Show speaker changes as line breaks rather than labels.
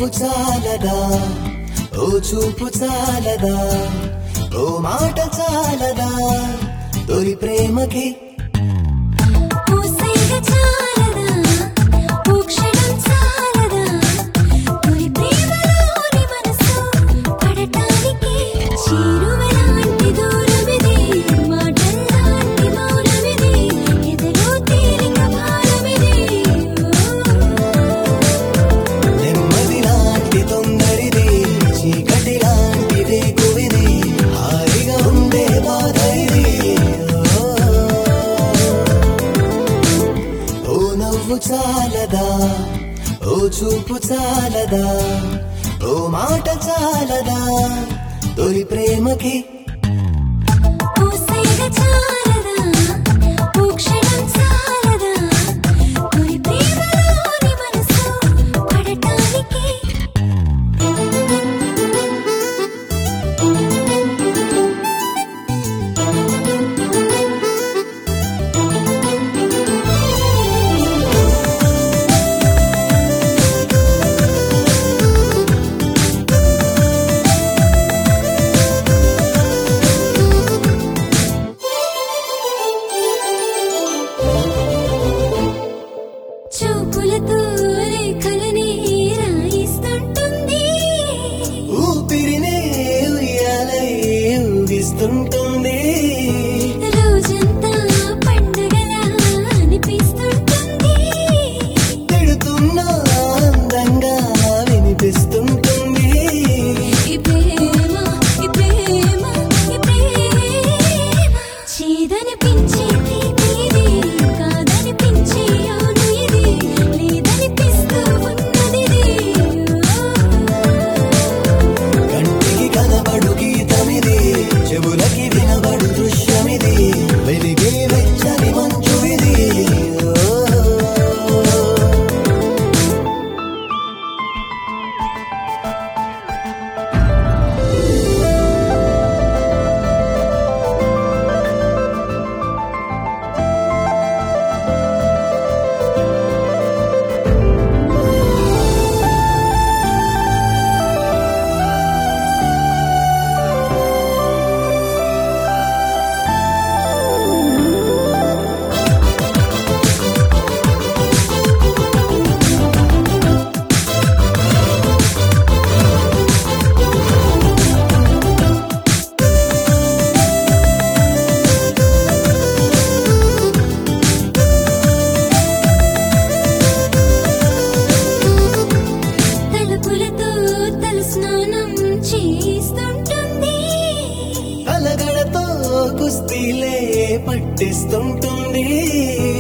నవ్వు చాలదా ఓ చూపు చాలదా ఓ మాట చాలదా తొలి ప్రేమకి
ఓ సైగ చాలదా ఓ క్షణం చాలదా తొలి ప్రేమలోని మనసు పడటానికి చేరువలాంటి దూరమిది మాటల్లాంటి మౌనమిది ఎదలో తేలిక భారమిది
నెమ్మది లాంటి తొందరిది చీకటి లాంటి రేకువిది హాయిగా ఉండే బాధ ఇది ఓ, ఓ నవ్వు చాలదా ఓ చూపు చాలదా ఓ మాట చాలదా తొలి ప్రేమకి
ఓ సైగ చాలదా ఓ క్షణం చాలదా తొలి ప్రేమలోని మనసు పడటానికి చూపులతో రేఖలని రాయిస్తుంటుంది
ఊపిరినే ఉయ్యాలై ఊగిస్తుంటుంది
రోజంతా పండగలా అనిపిస్తుంటుంది
తిడుతున్నా అందంగా వినిపిస్తుంటుంది
ఈ ప్రేమ ఈ ప్రేమ ఈ ప్రేమ చీదనిపించే తీపిది కాదనిపించే అవును ఇది లేదనిపిస్తూ ఉన్నది
కంటికి కనబడు గీతమిది చెవులకి వినబడు దృశ్యమిది వెలిగే వెచ్చని మంచు ఇది ఓ.
తలుపులతో తలస్నానం చేస్తుంటుంది
అలగడతో కుస్తీలే పట్టిస్తుంటుంది